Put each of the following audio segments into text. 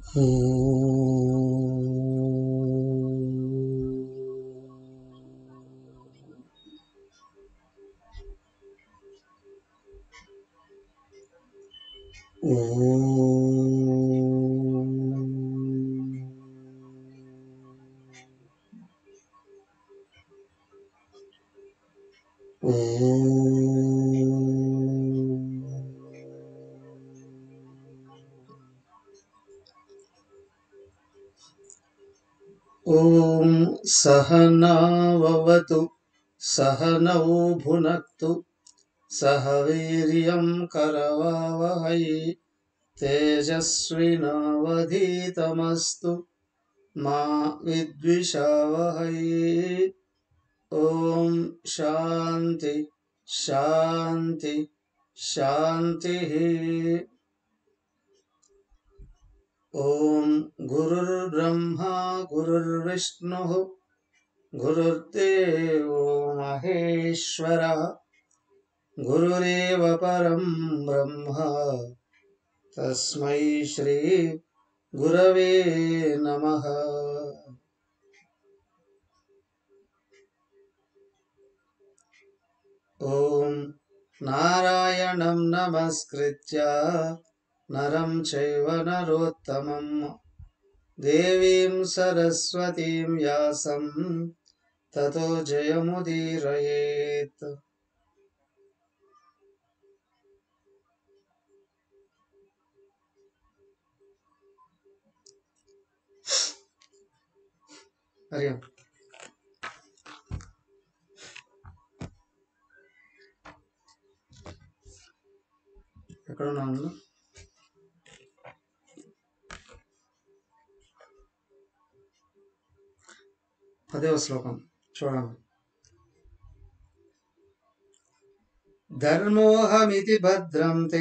ॐ सहनाववतु सहनौ भुनक्तु सह वीर्यं करवावहै तेजस्विनावधीतमस्तु मा विद्विषावहै ॐ शान्ति शान्ति शान्तिः ॐ गुरुर्ब्रह्मा गुरुर्विष्णुः गुरुर्देवो महेश्वरः गुरुरेव परं ब्रह्म तस्मै श्री गुरवे नमः ॐ नारायणं नमस्कृत्य नरं चैव नरोत्तमं देवीं सरस्वतीं व्यासं ततो जयमुदीरयेत् హరి ఓం. ఎక్కడ ఉన్నాను పదవ శ్లోకం చూడండి ధర్మోహమితి భద్రం తే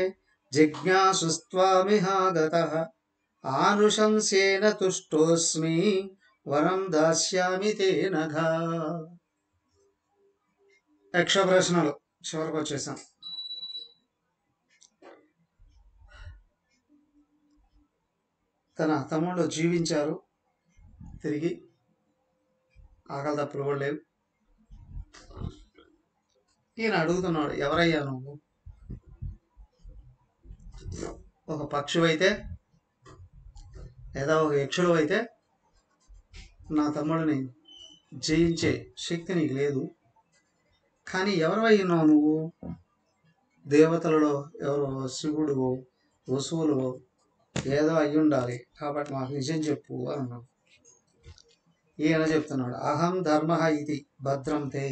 జిజ్ఞాసుస్త్వామిహాగత ఆనుశంసేన తుష్టోస్మి వరం దాస్యామి తే నఘా యక్ష ప్రశ్నలు చివరికి వచ్చేసాం తన తమ్ముళ్ళు జీవించారు తిరిగి ఆకలి తప్పులు కూడా లేవు ఈయన అడుగుతున్నాడు ఎవరయ్యా నువ్వు ఒక పక్షువు అయితే లేదా ఒక యక్షుడు అయితే నా తమ్ముడిని జయించే శక్తి నీకు లేదు కానీ ఎవరు అయినావు నువ్వు దేవతలలో ఎవరో శివుడు వసువులు ఏదో అయి ఉండాలి కాబట్టి మాకు నిజం చెప్పు అని అన్నాడు ఈయన చెప్తున్నాడు అహం ధర్మ ఇది భద్రం తే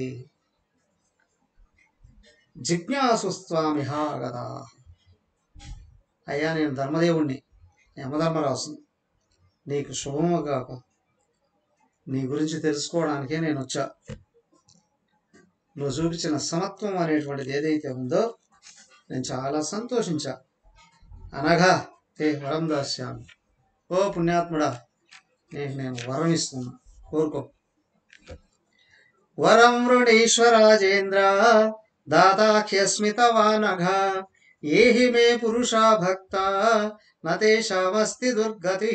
జిజ్ఞాసుస్వామిహ కదా అయ్యా నేను ధర్మదేవుణ్ణి యమధర్మరాసు నీకు శుభము కాక నీ గురించి తెలుసుకోవడానికే నేను వచ్చా నువ్వు చూపించిన సమత్వం అనేటువంటిది ఏదైతే ఉందో నేను చాలా సంతోషించా అనగా ఏ వరం దాస్యామి ఓ పుణ్యాత్ముడా నీకు నేను వరం ఇస్తున్నా కోరుకో వరం వృణీశ్వరాజేంద్ర దాతాఖ్యస్మితవానఘ ఏహి మే పురుషా భక్త నతేషామస్తి దుర్గతి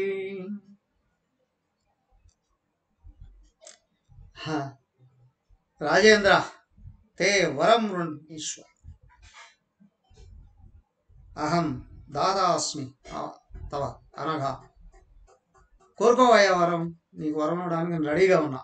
హ. రాజేంద్ర తే వరం వృణీశ్వర అహం దాదాస్మి ఆ, తవ అనగా కోరుకోవయ్యా వరం నీకు వరం ఇవ్వడానికి నేను రెడీగా ఉన్నా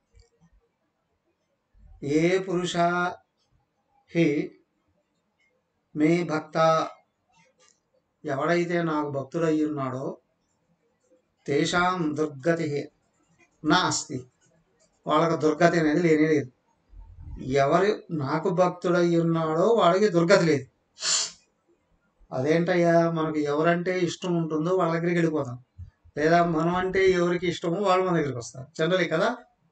ఏ పురుష హి మే భక్త ఎవడైతే నాకు భక్తుడయ్యి ఉన్నాడో తేషాం దుర్గతి నా అస్తి వాళ్ళకి దుర్గతి అనేది లేనే లేదు ఎవరు నాకు భక్తుడయ్యి ఉన్నాడో వాడికి దుర్గతి లేదు అదేంటయ్యా మనకు ఎవరంటే ఇష్టం ఉంటుందో వాళ్ళ దగ్గరికి వెళ్ళిపోతాం లేదా మనం అంటే ఎవరికి ఇష్టమో వాళ్ళు మన దగ్గరికి వస్తారు జనరలీ కదా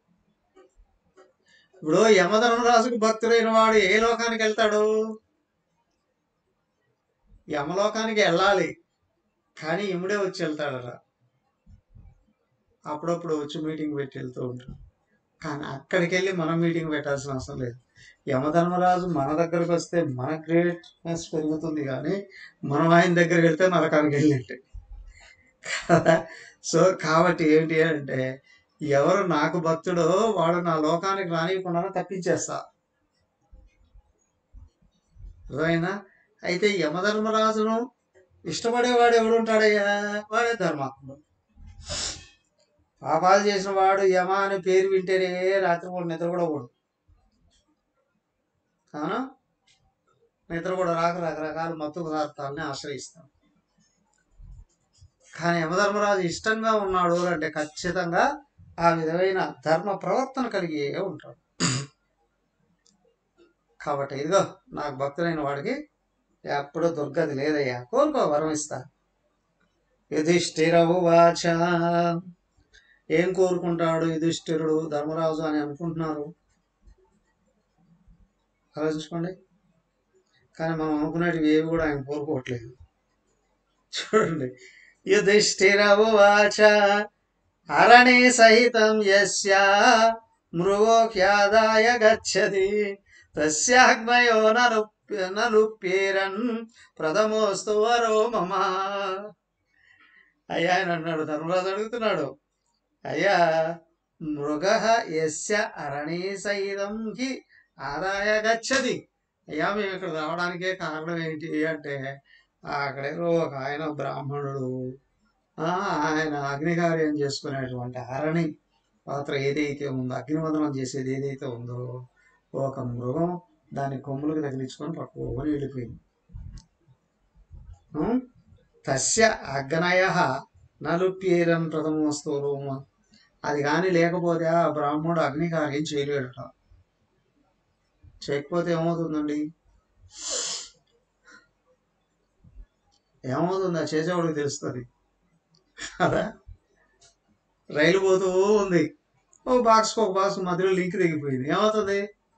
ఇప్పుడు యమధర్మరాజుకు భక్తుడైన వాడు ఏ లోకానికి వెళ్తాడు యమలోకానికి వెళ్ళాలి కానీ ఇముడే వచ్చి వెళ్తాడట అప్పుడప్పుడు వచ్చి మీటింగ్ పెట్టి వెళ్తూ ఉంటాడు కానీ అక్కడికి వెళ్ళి మనం మీటింగ్ పెట్టాల్సిన అవసరం లేదు యమధర్మరాజు మన దగ్గరకు వస్తే మన గ్రేట్నెస్ పెరుగుతుంది కానీ మనం ఆయన దగ్గరికి వెళ్తే నరకానికి వెళ్ళినట్టే కదా సో కాబట్టి ఏంటి అంటే ఎవరు నాకు భక్తుడో వాడు నా లోకానికి రానియకుండా తప్పించేస్తా అర్థమైందా అయితే యమధర్మరాజును ఇష్టపడేవాడు ఎవడు ఉంటాడయ్యా వాడే ధర్మాత్ముడు పాపాలు చేసిన వాడు యమ అని పేరు వింటేనే రాత్రిపూట నిద్ర కూడా పోడు కానా నిద్ర కూడా రాక రకరకాల మత్తు పదార్థాలని ఆశ్రయిస్తాం కానీ యమధర్మరాజు ఇష్టంగా ఉన్నాడు అంటే ఖచ్చితంగా ఆ విధమైన ధర్మ ప్రవర్తన కలిగి ఉంటాడు కాబట్టి ఇదిగో నాకు భక్తులైన వాడికి ఎప్పుడు దుర్గతి లేదయ్యా కోరుకో వరం ఇస్తా యుధిష్ఠిరవు వాచ ఏం కోరుకుంటాడు యుధిష్ఠిరుడు ధర్మరాజు అని అనుకుంటున్నారు ఆలోచించుకోండి కానీ మనం అనుకునేటివి ఏవి కూడా ఆయన కోరుకోవట్లేదు చూడండి యుధిష్ఠిరవు వాచ అరణే సహితం యస్య మృగోఖ్యాదాయ గచ్చతి తస్యాగ్మయో నలు నలుప్యేరన్ ప్రథమోస్తు వరో మమ అయ్యా ఆయన అన్నాడు ధర్మరాజు అడుగుతున్నాడు అయ్యా మృగ యస్య అరణే సహితం హి ఆదాయ గచ్చది అయ్యా మేము ఇక్కడ రావడానికే కారణం ఏంటి అంటే అక్కడేదో ఒక ఆయన బ్రాహ్మణుడు ఆ, ఆయన అగ్నికార్యం చేసుకునేటువంటి అరణి పాత్ర ఏదైతే ఉందో అగ్నివందనం చేసేది ఏదైతే ఉందో ఒక మృగం దాని కొమ్ములకు తగిలించుకొని పట్టుకోని వెళ్ళిపోయింది ఉం? తస్య అగ్నయ నలుప్యేరన్ ప్రథమోస్తు రోమ అది కానీ లేకపోతే ఆ బ్రాహ్మణుడు అగ్నికార్యం చేయలేడట చేయకపోతే ఏమవుతుందండి ఏమవుతుంది ఆ చేసేవాడికి తెలుస్తుంది కదా రైలు పోతూ ఉంది ఓ బాక్స్ ఒక బాక్స్ మధ్యలో లింక్ తెగిపోయింది ఏమవుతుంది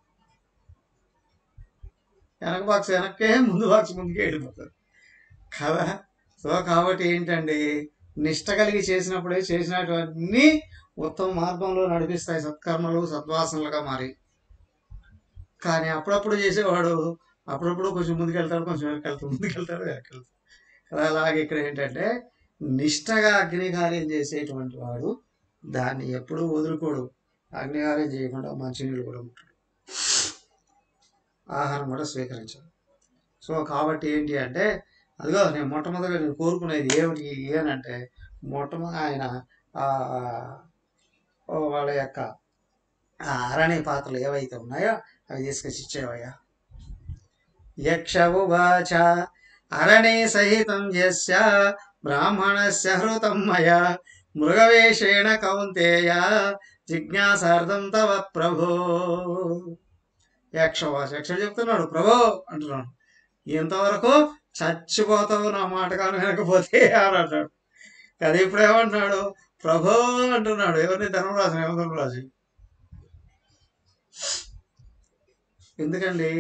వెనక బాక్స్ వెనక్కే ముందు బాక్స్ ముందుకే వెళ్ళిపోతుంది కదా సో కాబట్టి ఏంటండి నిష్ట కలిగి చేసినప్పుడే చేసినటువన్నీ ఉత్తమ మార్గంలో నడిపిస్తాయి సత్కర్మలు సద్వాసనలుగా మారి కానీ అప్పుడప్పుడు చేసేవాడు అప్పుడప్పుడు కొంచెం ముందుకెళ్తాడు కొంచెం వెనకెళ్తాడు ముందుకెళ్తాడు వెనకెళ్తాడు కదా అలాగే ఇక్కడ ఏంటంటే నిష్టగా అగ్నికార్యం చేసేటువంటి వాడు దాన్ని ఎప్పుడూ వదులుకోడు అగ్నికార్యం చేయకుండా మంచినీళ్ళు కూడా ఉంటాడు ఆహారం కూడా స్వీకరించాడు సో కాబట్టి ఏంటి అంటే అదిగో నేను మొట్టమొదటిగా నేను కోరుకునేది ఏమిటి ఏనంటే మొట్టమొదటి ఆయన ఆ ఓ వాళ్ళ యొక్క ఆ అరణ్య పాత్రలు ఏవైతే ఉన్నాయో అవి తీసుకొచ్చి ఇచ్చేవయ్యా యక్షవువాచ అరణే సహితం యస్య బ్రాహ్మణస్య హృతం మయా మృగవేషేణ కౌంతేయ జిజ్ఞాసార్థం తవ ప్రభో యక్షవాచ యక్ష చెప్తున్నాడు ప్రభో అంటున్నాడు ఇంతవరకు చచ్చిపోతావు నా మాట కాను వినకపోతే అని అంటాడు కదా ఇప్పుడు ఏమంటున్నాడు ప్రభో అంటున్నాడు ఎవరిని ధర్మరాజు ఏమో ధర్మరాజు ఎందుకండి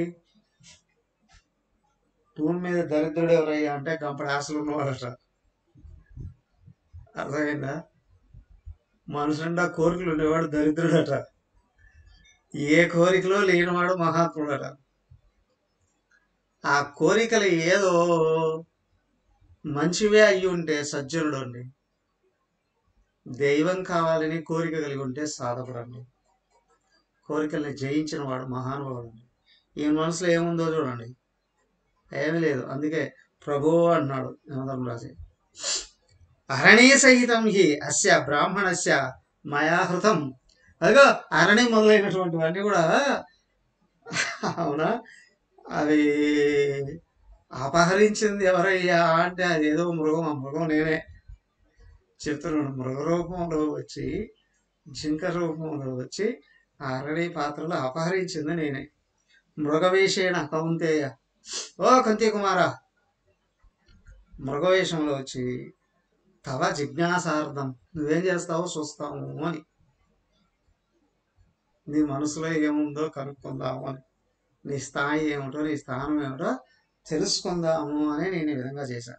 భూమి మీద దరిద్రుడు ఎవరయ్యా అంటే గంపడి ఆశలు ఉన్నవాడట అర్థమైందా మనుషుండా కోరికలు ఉండేవాడు దరిద్రుడట ఏ కోరికలో లేనివాడు మహాత్ముడట ఆ కోరికలు ఏదో మంచివే అయ్యి ఉంటే సజ్జనుడు అండి దైవం కావాలని కోరిక కలిగి ఉంటే సాధకుడండి కోరికల్ని జయించిన వాడు మహానుభావుడు అండి ఈ మనసులో ఏముందో చూడండి ఏమీ లేదు అందుకే ప్రభు అన్నాడు యమధర్మరాజు అరణీ సహితం హి అస్య బ్రాహ్మణస్య మయాహృతం అదిగో అరణి మొదలైనటువంటివన్నీ కూడా అవునా అవి అపహరించింది ఎవరయ్యా అంటే అది ఏదో మృగం ఆ మృగం నేనే చెప్తున్నాడు మృగ రూపంలో వచ్చి జింక రూపంలో వచ్చి ఆ అరణి పాత్రలో అపహరించింది నేనే మృగవేషేణ కౌంతేయ ఓ కుంతి కుమార మృగవేషంలో వచ్చి తవ జిజ్ఞాసార్థం నువ్వేం చేస్తావో చూస్తాము అని నీ మనసులో ఏముందో కనుక్కుందాము అని నీ స్థాయి ఏమిటో నీ స్థానం ఏమిటో తెలుసుకుందాము అని నేను ఈ విధంగా చేశాను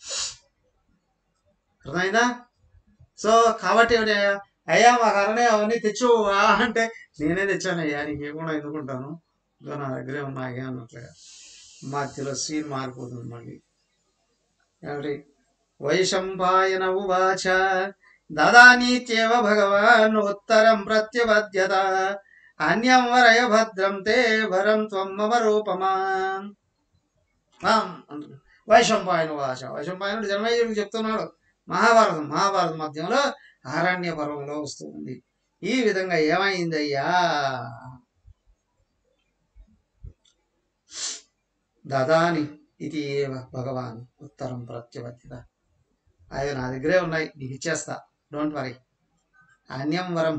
అర్థమైందా సో కాబట్టి ఏమిటి అయ్యా అయ్యా మా కారణే అవన్నీ తెచ్చువా అంటే నేనే తెచ్చాను అయ్యా నీకేమన్నా ఎందుకుంటాను ఇదో నా దగ్గరే ఉన్నాయి అన్నట్లుగా మధ్యలో సీన్ మారిపోతుంది మళ్ళీ ఏమిటి వైశంపాయన ఉవాచ దదానీత్యేవ భగవాన్ ఉత్తరం ప్రత్యవద్యత అన్యం వరయ భద్రం తే వరం త్వం మమ రూపమా ఆం అంటున్నాడు. వైశంపాయన వాచ వైశంపాయనుడు జన్మయ్యుడికి చెప్తున్నాడు మహాభారతం మహాభారత మధ్యంలో అరణ్య పర్వంలో వస్తుంది ఈ విధంగా ఏమైందయ్యా దదాని ఇది ఏవ భగవాన్ ఉత్తరం ప్రత్యవర్తిత అవి నా దగ్గరే ఉన్నాయి నీకు ఇచ్చేస్తా డోంట్ వరీ అన్యం వరం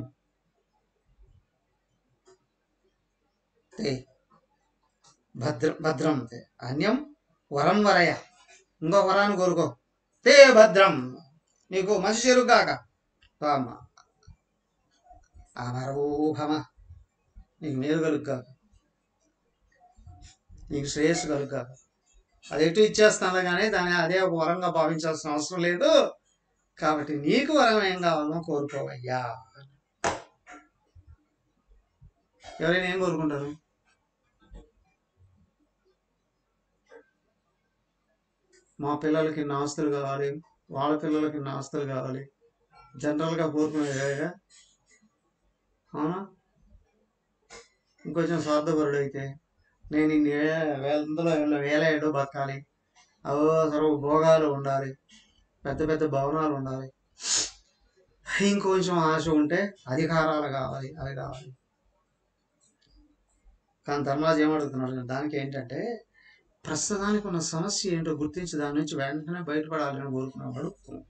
తే భద్ర భద్రం తే అన్యం వరం వరయ ఇంకో వరాన్ని కోరుకో తే భద్రం నీకు మంచి చెరుగాక అమ్మ అమరూభమ నీకు మేలు కలుగుగాక నీకు శ్రేయస్సు కలుగుగాక అది ఎటు ఇచ్చేస్తాను కానీ దాన్ని అదే ఒక వరంగా భావించాల్సిన అవసరం లేదు కాబట్టి నీకు వరం ఏం కావాలో కోరుకోవయ్యా ఎవరైనా ఏం కోరుకుంటారు మా పిల్లలకి ఇన్ని ఆస్తులు కావాలి వాళ్ళ పిల్లలకి ఇన్ని ఆస్తులు కావాలి జనరల్గా కోరుకునేదిగా అవునా ఇంకొంచెం స్వార్థపరుడు అయితే నేను ఇన్ని ఏ- వందల ఏళ్ళ వేల ఏడు బతకాలి అవో సర్వ భోగాలు ఉండాలి పెద్ద పెద్ద భవనాలు ఉండాలి ఇంకొంచెం ఆశ ఉంటే అధికారాలు కావాలి అవి కావాలి కానీ ధర్మరాజు ఏమడుగుతున్నాడు దానికి ఏంటంటే ప్రస్తుతానికి ఉన్న సమస్య ఏంటో గుర్తించి దాని నుంచి వెంటనే బయటపడాలని కోరుకున్నాడు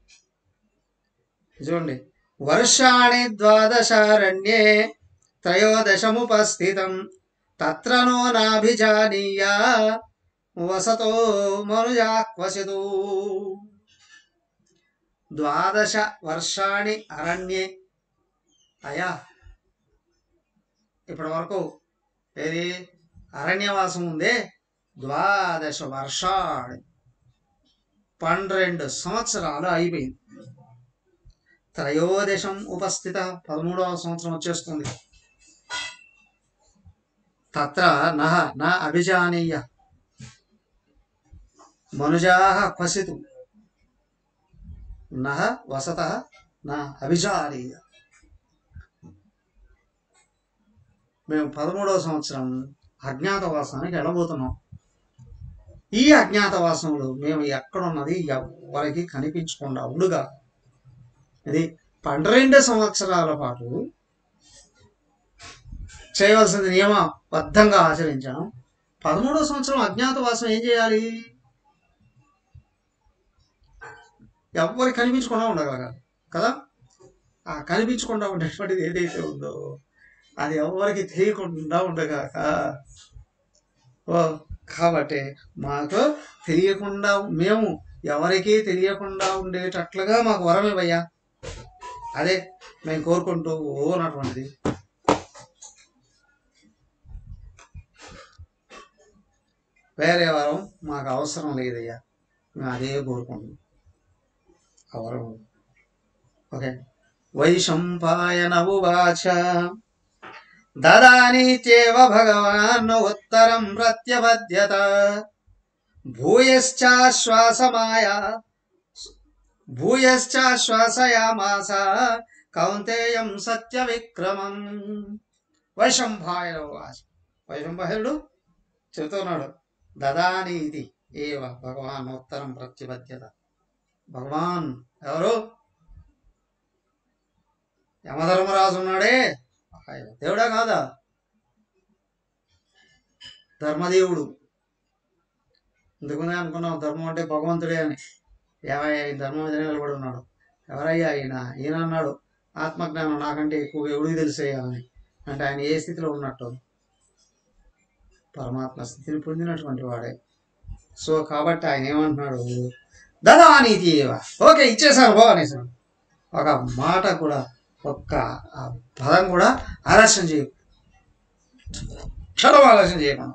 చూడండి వర్షాణి ద్వాదశారణ్యే త్రయోదశముపస్థితం తత్ర నో నాభిజానీయ వసతో మనుజాక్వసితు ద్వాదశ వర్షాణి అరణ్యే అయా ఇప్పటి వరకు ఏది అరణ్యవాసం ఉందే ద్వాదశ వర్షాలు పన్నెండు సంవత్సరాలు అయిపోయింది త్రయోదశం ఉపస్థిత పదమూడవ సంవత్సరం వచ్చేస్తుంది తత్ర నహ నా అభిజానీయ మనుజా క్వసితు నహ వసత నా అభిజానీయ మేము పదమూడవ సంవత్సరం అజ్ఞాతవాసానికి వెళ్ళబోతున్నాం ఈ అజ్ఞాతవాసంలో మేము ఎక్కడున్నది ఎవరికి కనిపించకుండా ఉండుగా ఇది పన్నెండు సంవత్సరాల పాటు చేయవలసిన నియమబద్ధంగా ఆచరించాం పదమూడవ సంవత్సరం అజ్ఞాతవాసం ఏం చేయాలి ఎవరికి కనిపించకుండా ఉండగలగాలి కదా ఆ కనిపించకుండా ఉండేటువంటిది ఏదైతే ఉందో అది ఎవరికి తెలియకుండా ఉండగాక ఓ కాబట్టి మాకు తెలియకుండా మేము ఎవరికీ తెలియకుండా ఉండేటట్లుగా మాకు వరం ఇవ్వయ్యా అదే మేము కోరుకుంటూ ఓ ఉన్నటువంటిది వేరే వరం మాకు అవసరం లేదయ్యా మేము అదే కోరుకుంటాం ఆ వరం ఓకే వైశంపాయన ఉవాచ దదానీత్యేవ భగవాన్ ఉత్తరం ప్రత్యపద్యత భూయశ్చాశ్వాసమాయ భూయశ్చాశ్వాసయామాస కౌంతేయం సత్య విక్రమం వైశంపాయన ఉవాచ వైశంపాయనుడు చెబుతున్నాడు దదాని ఇది ఏవ భగవాన్ ఉత్తరం ప్రత్యపద్యత భగవాన్ ఎవరు యమధర్మరాజు ఉన్నాడే ఆయన దేవుడా కాదా ధర్మదేవుడు ఇంతకుముందే అనుకున్నాం ధర్మం అంటే భగవంతుడే అని ఏమయ్యా ఈ ధర్మం మీద నిలబడి ఉన్నాడు ఎవరయ్యా ఈయన ఈయన అన్నాడు ఆత్మజ్ఞానం నాకంటే ఎక్కువ ఎవడికి తెలిసేయా అని అంటే ఆయన ఏ స్థితిలో ఉన్నట్టు పరమాత్మ స్థితిని పొందినటువంటి వాడే సో కాబట్టి ఆయన ఏమంటున్నాడు దదానీతి ఏవ ఓకే ఇచ్చేసాను బో అనేసాను ఒక మాట కూడా ఒక్క ఆ పదం కూడా ఆలస్యం చేయ క్షణం ఆలస్యం చేయకుండా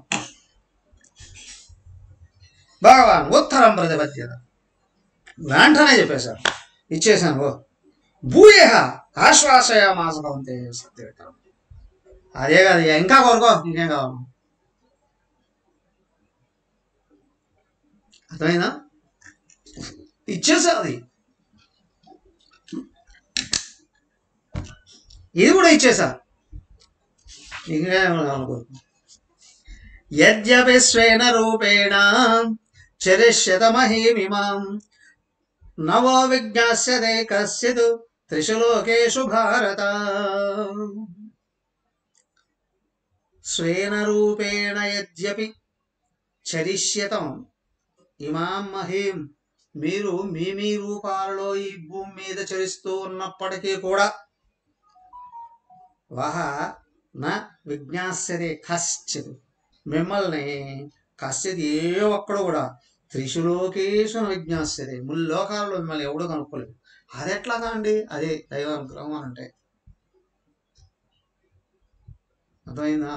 భగవాన్ ఉత్తరం ప్రతిపద్యత వెంటనే చెప్పేశారు ఇచ్చేసాను ఓ భూయ ఆశ్వాసయ మాసకంతే సత్యవిక్రమ అదే కాదు ఇక ఇంకా కోరుకో ఇంకేం కావాలి అర్థమైందా ఇచ్చేసా అది ఇది కూడా ఇచ్చేసా ఇంకేమనుకో యద్యపి స్వేన రూపేణ చరిష్యత మహీమిమాం నవో విజ్ఞాస్యతే కశ్చిత్ త్రిషు లోకేషు భారత స్వేన రూపేణ యద్యపి చరిష్యతం ఇమాం మహీం మీరు మీ మీ రూపాలలో ఈ భూమి మీద చరిస్తూ ఉన్నప్పటికీ కూడా వహ నా విజ్ఞాస్యతే కశ్చిత్ మిమ్మల్ని కశ్చిత్ ఏ ఒక్కడు కూడా త్రిశులోకేశున విజ్ఞాస్యతే ముల్లోకాలలో మిమ్మల్ని ఎవడో కనుక్కోలేదు అది ఎట్లాగా అండి అదే దైవానుగ్రహం అని అంటే అర్థమైందా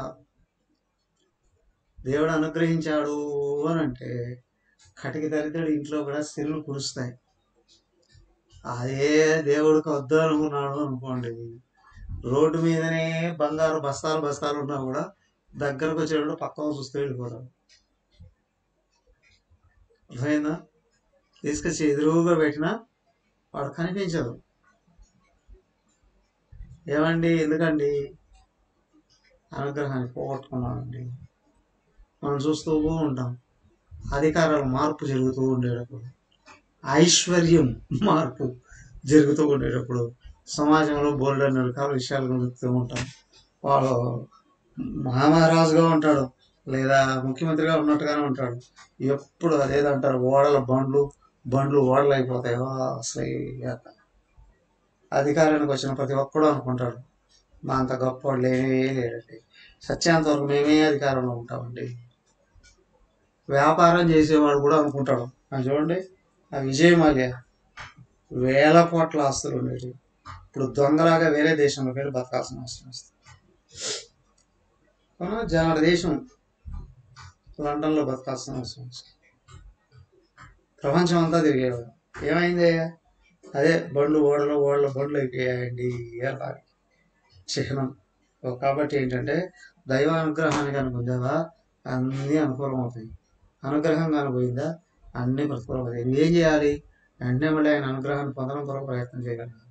దేవుడు అనుగ్రహించాడు అని అంటే కటికి దరిద్రుడు ఇంట్లో కూడా సిరులు కురుస్తాయి అదే దేవుడికి వద్దు అనుకున్నాడు అనుకోండి రోడ్డు మీదనే బంగారు బస్తాలు బస్తాలు ఉన్నా కూడా దగ్గరకు వచ్చేటప్పుడు పక్కన చూస్తే వెళ్ళిపోతాడు అర్థమైందా తీసుకొచ్చి ఎదురుగా పెట్టినా వాడు కనిపించదు ఏమండి ఎందుకండి అనుగ్రహాన్ని పోగొట్టుకున్నామండి మనం చూస్తూ ఉంటాం అధికారాల మార్పు జరుగుతూ ఉండేటప్పుడు ఐశ్వర్యం మార్పు జరుగుతూ ఉండేటప్పుడు సమాజంలో బోల్డ్ అనే రకాల విషయాలు కలుగుతూ ఉంటాం వాడు మహామహారాజుగా ఉంటాడు లేదా ముఖ్యమంత్రిగా ఉన్నట్టుగానే ఉంటాడు ఎప్పుడు అదేదంటారు ఓడల బండ్లు బండ్లు ఓడలు అయిపోతాయి "ఆ, అసలు ఈ అక్క." అధికారానికి వచ్చిన ప్రతి ఒక్కడు అనుకుంటాడు మా అంత గొప్ప లేనే లేడండి సత్యాంత వరకు మేమే అధికారంలో ఉంటామండి వ్యాపారం చేసేవాడు కూడా అనుకుంటాడు అది చూడండి ఆ విజయమాల్య వేల కోట్ల ఆస్తులు ఉండేవి ఇప్పుడు దొంగలాగా వేరే దేశంలోకి వెళ్ళి బతకాల్సిన అవసరం వస్తుంది అవునా? జనాల దేశం లండన్లో బతకాల్సిన అవసరం వస్తుంది ప్రపంచం అంతా తిరిగేవాడు ఏమైంది అదే బండ్లు ఓడలు ఓడల బండ్లు అయిపోయాయండి అలాగే చిహ్నం ఓ కాబట్టి ఏంటంటే దైవ అనుగ్రహాన్ని కనుక ఉందేవా అన్నీ అనుకూలం అవుతాయి అనుగ్రహం కనుపోయిందా అన్నీ ప్రతికూలం అవుతాయి నువ్వు ఏం చేయాలి వెంటనే మళ్ళీ ఆయన అనుగ్రహాన్ని పొందడం కొరకు ప్రయత్నం చేయగలగాలి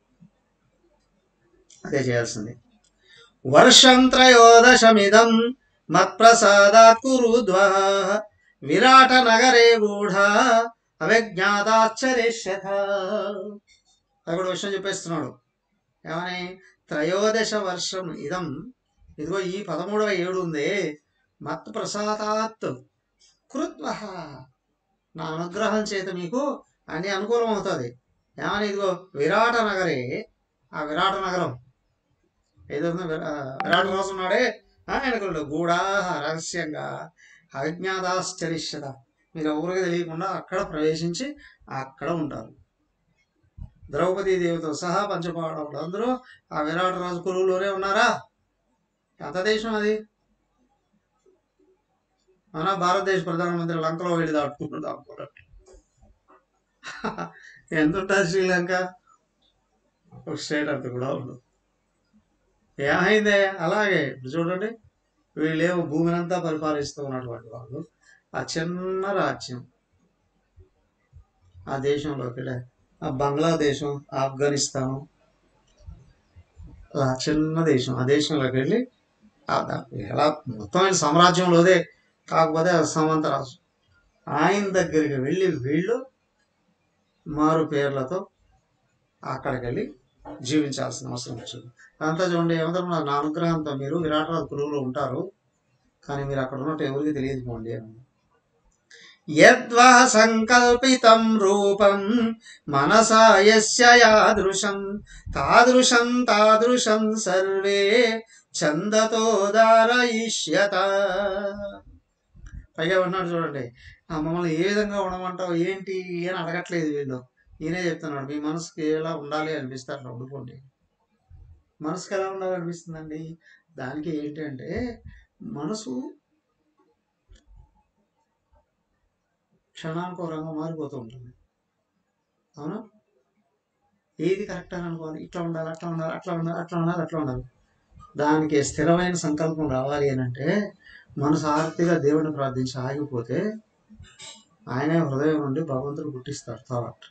అదే చేయాల్సింది వర్షం త్రయోదశమిదం మత్ప్రసాదాత్ కురుద్వ విరాట నగరే గూఢ అవిజ్ఞాతాశ్చరిష్యథ అది కూడా విషయం చెప్పేస్తున్నాడు ఏమని త్రయోదశ వర్షం ఇదం ఇదిగో ఈ పదమూడవ ఏడు ఉంది మత్ ప్రసాదాత్ కృత్వ నా అనుగ్రహం చేత మీకు అన్ని అనుకూలం అవుతుంది ఏమని ఇదిగో విరాట నగరే ఆ విరాట నగరం ఏదో ఉంది, విరా- విరాట రాజు ఉన్నాడే ఆయనకు గూఢా రహస్యంగా అజ్ఞాతాశ్చరిష్యత మీరు ఎవరికి తెలియకుండా అక్కడ ప్రవేశించి అక్కడ ఉంటారు ద్రౌపదీ దేవితో సహా పంచపాండవులు అందరూ ఆ విరాట రాజు కురువులోనే ఉన్నారా ఎంత దేశం అది మన భారతదేశ ప్రధానమంత్రి లంకలో వెళ్ళి దాటుకుంటున్నాడు దాటుకున్నాడు ఎంత ఉంటుంది శ్రీలంక ఒక స్టేట్ అంత కూడా ఉండదు ఏమైందే అలాగే ఇప్పుడు చూడండి వీళ్ళేమో భూమిని అంతా పరిపాలిస్తూ ఉన్నటువంటి వాళ్ళు ఆ చిన్న రాజ్యం ఆ దేశంలో ఇక్కడ ఆ బంగ్లాదేశం ఆఫ్ఘనిస్తాను అలా చిన్న దేశం ఆ దేశంలోకి వెళ్ళి ఆ దా- ఎలా మొత్తం సామ్రాజ్యంలోదే కాకపోతే అది సమంత రాజు ఆయన దగ్గరికి వెళ్ళి వీళ్ళు మారు పేర్లతో అక్కడికి వెళ్ళి జీవించాల్సిన అవసరం వచ్చింది అంతా చూడండి ఏమంటారు నా నా అనుగ్రహంతో మీరు విరాటరాజు కులువులో ఉంటారు కానీ మీరు అక్కడ ఉన్నట్టు ఎవరికి తెలియదు పోండి అని యద్వా సంకల్పితం రూపం మనసా యస్య యాదృశం తాదృశం తాదృశం సర్వే చందతో దారయిష్యత పైగా ఉన్నాడు చూడండి ఆ మమ్మల్ని ఏ విధంగా ఉండమంటావు ఏంటి అని అడగట్లేదు వీళ్ళు ఈయనే చెప్తున్నాడు మీ మనసుకి ఎలా ఉండాలి అనిపిస్తే అట్లా ఉండిపోండి మనసుకి ఎలా ఉండాలి అనిపిస్తుందండి దానికి ఏంటంటే మనసు క్షణానుకూలంగా మారిపోతూ ఉంటుంది అవునా ఏది కరెక్ట్ అని అనుకోవాలి ఇట్లా ఉండాలి అట్లా ఉండాలి అట్లా ఉండాలి అట్లా ఉండాలి అట్లా ఉండాలి దానికి స్థిరమైన సంకల్పం రావాలి అని అంటే మనసు ఆర్తిగా దేవుడిని ప్రార్థించి ఆగిపోతే ఆయనే హృదయం నుండి భగవంతుడు పుట్టిస్తాడు థాట్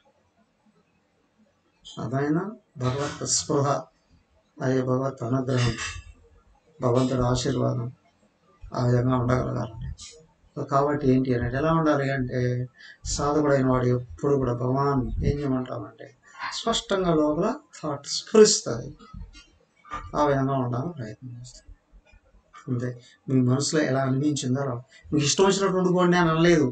అదైనా భగవత్ స్పృహ అదే భగవత్ అనుగ్రహం భగవంతుడు ఆశీర్వాదం ఆ విధంగా ఉండగలగాలండి సో కాబట్టి ఏంటి అంటే ఎలా ఉండాలి అంటే సాధకుడైన వాడు ఎప్పుడు కూడా భగవాన్ ఏం చేయమంటామంటే స్పష్టంగా లోపల థాట్ స్ఫురిస్తుంది ఆ విధంగా ఉండాలని ప్రయత్నం చేస్తాం అంతే మీ మనసులో ఎలా అనిపించిందో అలా. మీకు ఇష్టం వచ్చినట్టు వండుకోండి అని అనలేదు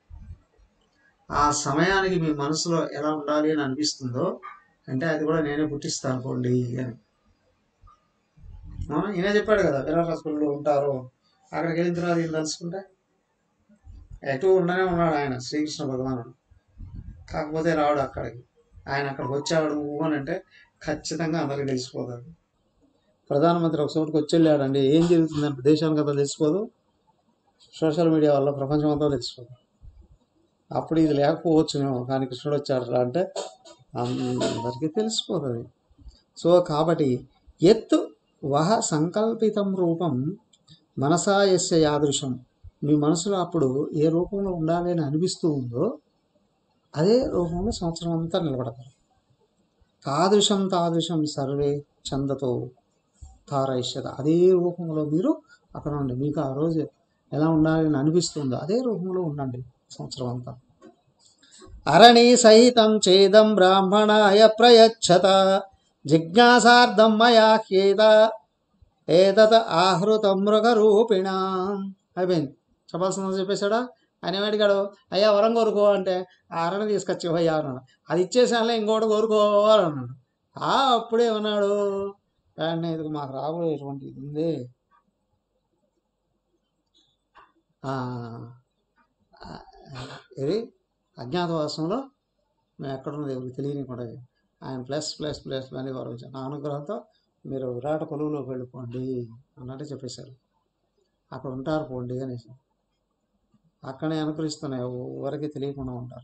ఆ సమయానికి మీ మనసులో ఎలా ఉండాలి అని అనిపిస్తుందో అంటే అది కూడా నేనే పుట్టిస్తాను అనుకోండి అని అవునా? ఈయన చెప్పాడు కదా విరాట్ హాస్పిటల్లో ఉంటారు అక్కడికి వెళ్ళిన తర్వాత ఏం తెలుసుకుంటే ఎటు ఉండనే ఉన్నాడు ఆయన శ్రీకృష్ణ భగవానుడు కాకపోతే రావడు అక్కడికి ఆయన అక్కడికి వచ్చాడు నువ్వు అని అంటే ఖచ్చితంగా అందరికి తెలిసిపోతాడు ప్రధానమంత్రి ఒక చోటుకి వచ్చి వెళ్ళాడండి ఏం జరుగుతుందంటే దేశానికి అంతా తెలిసిపోదు సోషల్ మీడియా వల్ల ప్రపంచం అంతా తెలిసిపోదు అప్పుడు ఇది లేకపోవచ్చునేమో కానీ కృష్ణుడు వచ్చాడు అంటే అందరికీ తెలిసిపోతుంది సో కాబట్టి ఎత్తు వహ సంకల్పితం రూపం మనసా యస్య యాదృశం మీ మనసులో అప్పుడు ఏ రూపంలో ఉండాలి అని అనిపిస్తూ ఉందో అదే రూపంలో సంవత్సరం అంతా నిలబడతారు తాదృశం తాదృశం సర్వే చందతో తారైష్యత అదే రూపంలో మీరు అక్కడ ఉండండి మీకు ఆ రోజు ఎలా ఉండాలని అనిపిస్తుందో అదే రూపంలో ఉండండి సంవత్సరం అంతా అరణి సహితం చేదం బ్రాహ్మణాయ ప్రయచ్చత జిజ్ఞాసార్థం మయా హ్యేత ఏతత్ ఆహృతం మృగరూపిణ అయిపోయింది చెప్పాల్సింది చెప్పేశాడా ఆయన ఏమడిగాడు అయ్యా వరం కోరుకో అంటే ఆ అరణి తీసుకొచ్చి ఇవ్వయ్యా అన్నాడు అది ఇచ్చేసానులే ఇంకోటి కోరుకోవాలి అన్నాడు ఆ అప్పుడే ఉన్నాడు కానీ ఇది మాకు రాబోయేటువంటి ఇది ఉంది ఆ, ఆ, ఇది అజ్ఞాతవాసంలో మేము ఎక్కడున్నది ఎవరికి తెలియనికుండా ఆయన ప్లస్ ప్లస్ ప్లస్ అని గౌరవించారు నా అనుగ్రహంతో మీరు విరాట కొలువులోకి వెళ్ళిపోండి అన్నట్టు చెప్పేశారు అక్కడ ఉంటారు పోండి అనేసి అక్కడే అనుగ్రహిస్తున్నాయి ఎవరికి తెలియకుండా ఉంటారు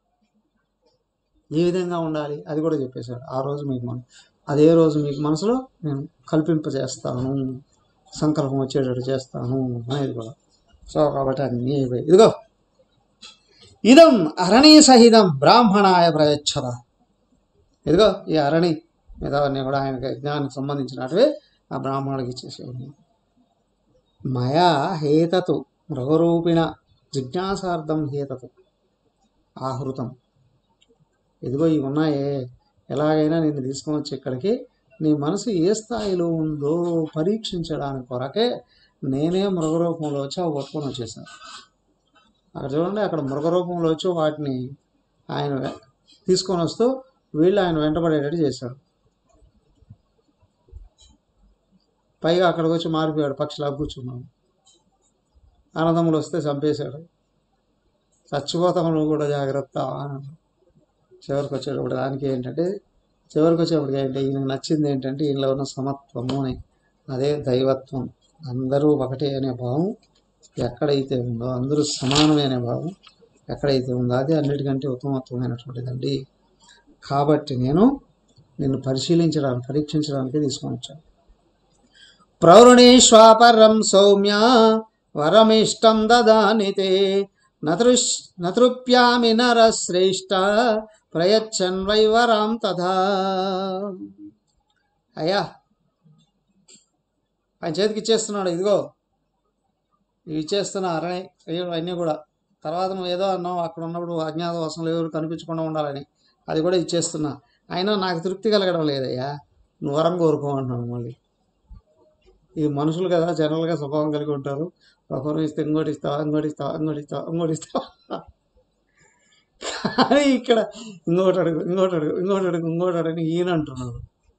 ఏ విధంగా ఉండాలి అది కూడా చెప్పేశాడు ఆ రోజు మీకు మన అదే రోజు మీకు మనసులో నేను కల్పింపజేస్తాను సంకల్పం వచ్చేటట్టు చేస్తాను అనేది కూడా సో కాబట్టి అన్నీ అయిపోయాయి ఇదిగో ఇదం అరణి సహితం బ్రాహ్మణాయ ప్రయచ్చద ఇదిగో ఈ అరణి మిగతావన్నీ కూడా ఆయనకి యజ్ఞానికి సంబంధించినటివే ఆ బ్రాహ్మణుడికి ఇచ్చేసేయండి మయా హేతతు మృగరూపిణ జిజ్ఞాసార్థం హేతతు ఆహృతం ఇదిగో ఇవి ఉన్నాయే ఎలాగైనా నేను తీసుకొని వచ్చి ఇక్కడికి నీ మనసు ఏ స్థాయిలో ఉందో పరీక్షించడానికి కొరకే నేనే మృగరూపంలో వచ్చి అవి పట్టుకొని వచ్చేసాను అక్కడ చూడండి అక్కడ మృగరూపంలో వచ్చి వాటిని ఆయన వె- తీసుకొని వస్తూ వీళ్ళు ఆయన వెంటబడేటట్టు చేశాడు పైగా అక్కడికి వచ్చి మారిపోయాడు పక్షిలా కూర్చున్నాడు అన్నదమ్ములు వస్తే చంపేశాడు చచ్చిపోతాం నువ్వు కూడా జాగ్రత్త అన్నాడు చివరికి వచ్చేటప్పుడు దానికి ఏంటంటే చివరికి వచ్చేటప్పుడు ఏంటంటే ఈయనకు నచ్చింది ఏంటంటే ఈయనలో ఉన్న సమత్వము అని అదే దైవత్వం అందరూ ఒకటే అనే భావం ఎక్కడైతే ఉందో అందరూ సమానమే అనే భావం ఎక్కడైతే ఉందో అది అన్నిటికంటే ఉత్తమత్వమైనటువంటిదండి కాబట్టి నేను నిన్ను పరిశీలించడానికి పరీక్షించడానికి తీసుకొని వచ్చాను ప్రవృణీష్వాపరం సౌమ్య వరమిష్టం దదానితే నతృష్ నతృప్యామి నరశ్రేష్ట ప్రయచ్చన్ వైవరాం తథా అయ్యా ఆయన చేతికి ఇచ్చేస్తున్నాడు ఇదిగో ఇవి ఇచ్చేస్తున్నా అరణి అన్నీ కూడా తర్వాత నువ్వు ఏదో అన్నావు అక్కడ ఉన్నప్పుడు అజ్ఞాతవాసంలో ఎవరు కనిపించకుండా ఉండాలని అది కూడా ఇచ్చేస్తున్నా అయినా నాకు తృప్తి కలగడం లేదయ్యా నువ్వు వరం కోరుకో అంటున్నాను మళ్ళీ ఈ మనుషులు కదా జనరల్గా స్వభావం కలిగి ఉంటారు ఒకరు ఇస్తే ఇంకోటి ఇస్తావా ఇంకోటి ఇస్తావా ఇంకోటి ఇస్తావా ఇంకోటి ఇస్తావా కానీ ఇక్కడ ఇంకోటి అడుగు ఇంకోటి అడుగు ఇంకోటి అడుగు ఇంకోటి అడుగు ఈయన అంటున్నాడు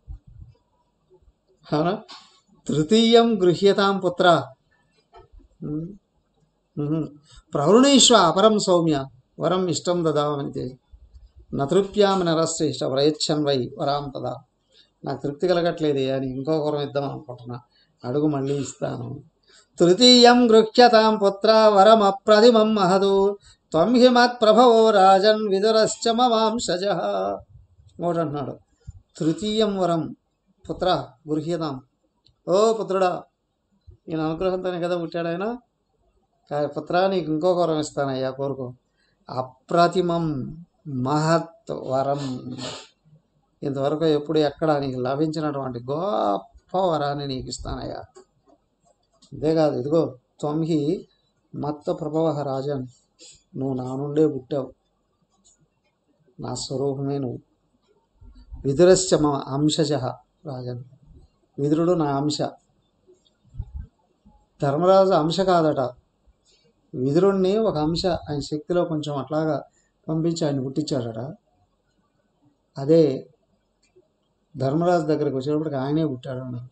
అవునా తృతీయం గృహ్యతాం పుత్ర ఉమ్, ఉమ్. ప్రవృణీష్వ అపరం సౌమ్య వరం ఇష్టం దదామని నతృప్యాం నరశ్రేష్ట ప్రయచ్చన్ వై వరాం తదా నాకు తృప్తి కలగట్లేదు అని ఇంకో వరం ఇద్దాం అనుకుంటున్నా అడుగు మళ్ళీ ఇస్తాను తృతీయం గృహ్యతాం పుత్ర వరం అప్రతిమం మహదు త్వం హి మత్ప్రభవో రాజన్ విదురశ్చ మమాంశజ ఇంకోటి అంటున్నాడు తృతీయం వరం పుత్ర గృహ్యతాం ఓ పుత్రుడా ఈయన అనుగ్రహంతోనే కదా పుట్టాడు ఆయన కా- పుత్రా నీకు ఇంకొక వరం ఇస్తానయ్యా కోరుకో అప్రతిమం మహత్ వరం ఇంతవరకు ఎప్పుడు ఎక్కడ నీకు లభించినటువంటి గొప్ప వరాన్ని నీకు ఇస్తానయ్యా అంతేకాదు ఇదిగో త్వంహి మత్త ప్రభవ రాజన్ నువ్వు నా నుండే పుట్టావు నా స్వరూపమే నువ్వు విదురశ్చ మమ అంశజ రాజన్ విదురుడు నా అంశ ధర్మరాజు అంశ కాదట విదురుణ్ణి ఒక అంశ ఆయన శక్తిలో కొంచెం అట్లాగా పంపించి ఆయన పుట్టించాడట అదే ధర్మరాజు దగ్గరికి వచ్చేటప్పటికి ఆయనే పుట్టాడు అన్నారు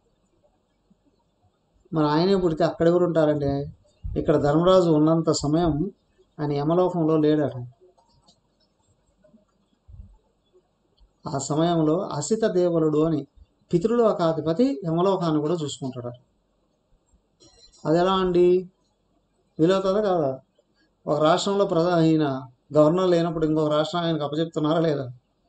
మరి ఆయనే పుడితే అక్కడ ఎవరు ఉంటారంటే ఇక్కడ ధర్మరాజు ఉన్నంత సమయం ఆయన యమలోకంలో లేడట ఆ సమయంలో అసిత దేవులుడు అని పితృలోకాధిపతి యమలోకాన్ని కూడా చూసుకుంటాడు అది ఎలా అండి వీలవుతుందా కాదా ఒక రాష్ట్రంలో ప్రధా ఈయన గవర్నర్ లేనప్పుడు ఇంకొక రాష్ట్రం ఆయనకు అప్పచెప్తున్నారా లేదా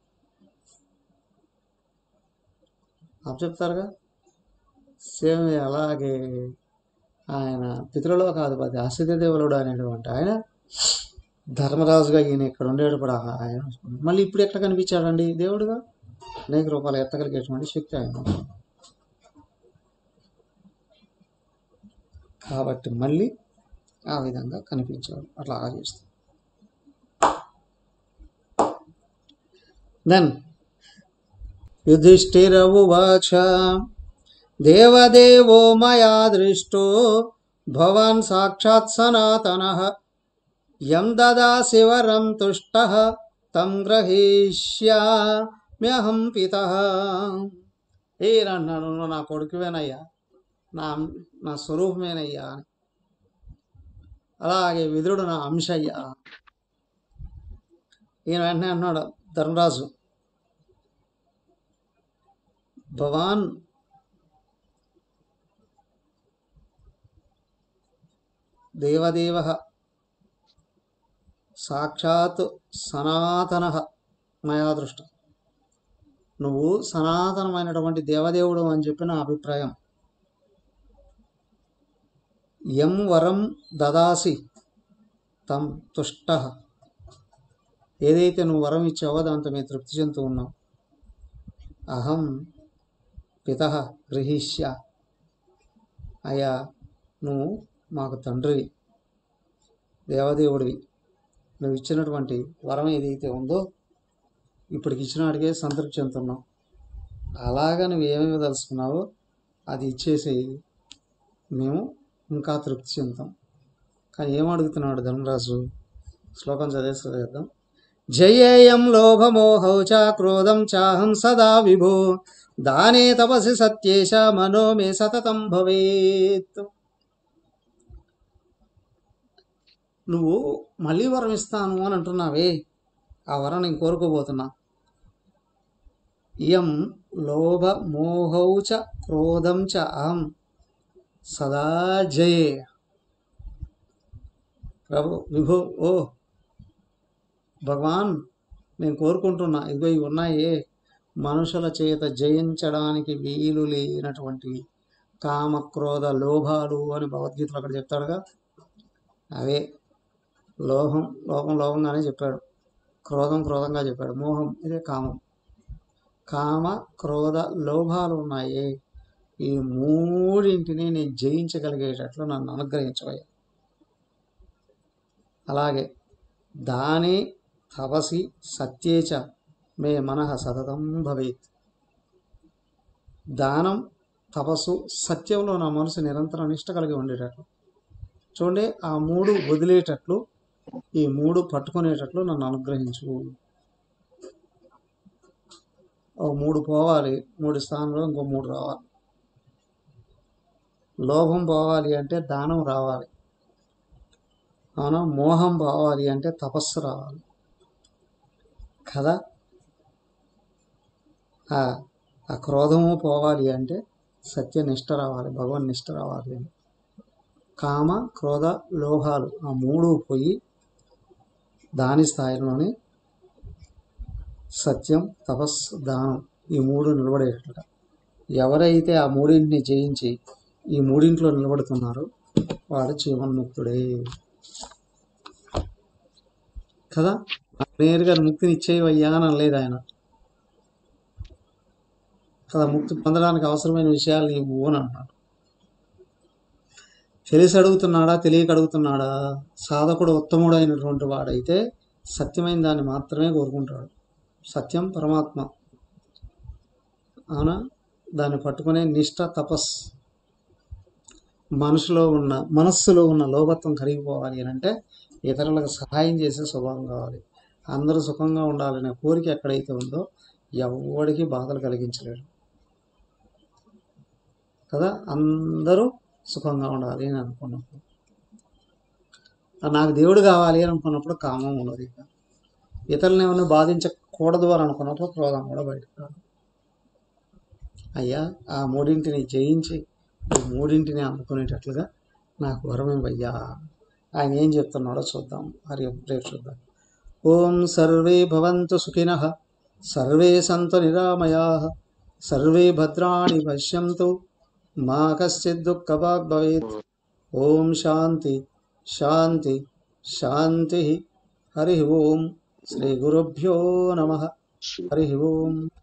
అప్పచెప్తారుగా సేమ్ అలాగే ఆయన పితృలోకాధిపతి అసిత దేవులుడు అనేటువంటి ఆయన ధర్మరాజుగా ఈయన ఇక్కడ ఉండేటప్పుడు ఆయన మళ్ళీ ఇప్పుడు ఎట్లా కనిపించాడండి దేవుడుగా అనేక రూపాయలు ఎత్తగలిగేటువంటి శక్తి ఆయన కాబట్టి మళ్ళీ ఆ విధంగా కనిపించాడు అట్లా ఆలోచిస్తాం దెన్ యుధిష్ఠిరవువాచ దేవదేవో మయా దృష్టో భవాన్ సాక్షాత్ సనాతనః యం దదాసి వరం తుష్టః తం గ్రహీష్యామ్యహం పితః ఏ అన్నాడు నువ్వు నా కొడుకువేనయ్యా నా నా స్వరూపమేనయ్యా అని అలాగే విదురుడు నా అంశయ్యా ఈయన వెంటనే అన్నాడు ధర్మరాజు భవాన్ దేవదేవ సాక్షాత్ సనాతన మయా దృష్ట నువ్వు సనాతనమైనటువంటి దేవదేవుడు అని చెప్పి నా అభిప్రాయం ఎం వరం దదాసి తం తుష్ట ఏదైతే నువ్వు వరం ఇచ్చావో దాంతో మేము తృప్తి చెందుతూ ఉన్నాం అహం పిత గృహీష్య అయ్యా నువ్వు మాకు తండ్రివి దేవదేవుడివి నువ్వు ఇచ్చినటువంటి వరం ఏదైతే ఉందో ఇప్పటికి ఇచ్చినాడికే సంతృప్తి చెందుతున్నావు అలాగా నువ్వు ఏమేమి తలుసుకున్నావో అది ఇచ్చేసి మేము ఇంకా తృప్తి చెందుతాం కానీ ఏం అడుగుతున్నాడు ధర్మరాజు శ్లోకం చదివేసి చదివేద్దాం జయేయం లోభమోహౌ చ క్రోధం చాహం సదా విభో దానే తపసి సత్యేశ మనో మే సతతం భవేత్ నువ్వు మళ్ళీ వరం ఇస్తాను అని అంటున్నావే ఆ వరం నేను కోరుకోబోతున్నా ఇయం లోభ మోహౌ చ క్రోధం చ అహం సదా జయే ప్రభు విభో ఓ భగవాన్ నేను కోరుకుంటున్నా ఇదిగో ఇవి ఉన్నాయే మనుషుల చేత జయించడానికి వీలు లేనటువంటి కామ క్రోధ లోభాలు అని భగవద్గీతలో అక్కడ చెప్తాడుగా అవే లోహం లోపం లోపంగానే చెప్పాడు క్రోధం క్రోధంగా చెప్పాడు మోహం ఇదే కామం కామ క్రోధ లోభాలు ఉన్నాయి ఈ మూడింటిని నేను జయించగలిగేటట్లు నన్ను అనుగ్రహించవయ్యా అలాగే దాని తపసి సత్యేచ మే మనః సతతం భవేత్ దానం తపస్సు సత్యంలో నా మనసు నిరంతరం నిష్ట కలిగి ఉండేటట్లు చూడండి ఆ మూడు వదిలేటట్లు ఈ మూడు పట్టుకునేటట్లు నన్ను అనుగ్రహించు ఓ మూడు పోవాలి మూడు స్థానంలో ఇంకో మూడు రావాలి లోభం పోవాలి అంటే దానం రావాలి అవునా మోహం పోవాలి అంటే తపస్సు రావాలి కదా ఆ ఆ క్రోధము పోవాలి అంటే సత్యనిష్ట రావాలి భగవన్ నిష్ట రావాలి అని కామ క్రోధ లోహాలు ఆ మూడు పోయి దాని స్థాయిలోనే సత్యం తపస్సు దానం ఈ మూడు నిలబడేటట్లుగా ఎవరైతే ఆ మూడింటిని జయించి ఈ మూడింట్లో నిలబడుతున్నారో వాడు జీవన్ముక్తుడే కదా నాకు నేరుగా ముక్తిని ఇచ్చేవయ్యా అని అనలేదు ఆయన కదా ముక్తి పొందడానికి అవసరమైన విషయాలు నీవు అని అన్నాడు తెలిసి అడుగుతున్నాడా తెలియక అడుగుతున్నాడా సాధకుడు ఉత్తముడు అయినటువంటి వాడైతే సత్యమైన దాన్ని మాత్రమే కోరుకుంటాడు సత్యం పరమాత్మ అవునా దాన్ని పట్టుకునే నిష్ఠ తపస్ మనసులో ఉన్న మనస్సులో ఉన్న లోభత్వం కరిగిపోవాలి అని అంటే ఇతరులకు సహాయం చేసే స్వభావం కావాలి అందరూ సుఖంగా ఉండాలనే కోరిక ఎక్కడైతే ఉందో ఎవడికి బాధలు కలిగించలేడు కదా అందరూ సుఖంగా ఉండాలి అని అనుకున్నప్పుడు ఆ నాకు దేవుడు కావాలి అని అనుకున్నప్పుడు కామం ఉండదు ఇక ఇతరులను ఏమైనా బాధించకూడదు అని అనుకున్నప్పుడు క్రోధం కూడా బయటకు రాదు అయ్యా ఆ మూడింటిని జయించి ఈ మూడింటిని అందుకునేటట్లుగా నాకు వరం ఇవ్వయ్యా ఆయన ఏం చెప్తున్నాడో చూద్దాం మరి రేపు చూద్దాం ఓం సర్వే భవంతు సుఖినః సర్వే సంతు నిరామయా సర్వే భద్రాణి పశ్యంతు మా కశ్చిత్ దుఃఖభాగ్ భవేత్ ఓం శాంతి శాంతి శాంతి హరి ఓం శ్రీ గురుభ్యో నమ హరి ఓం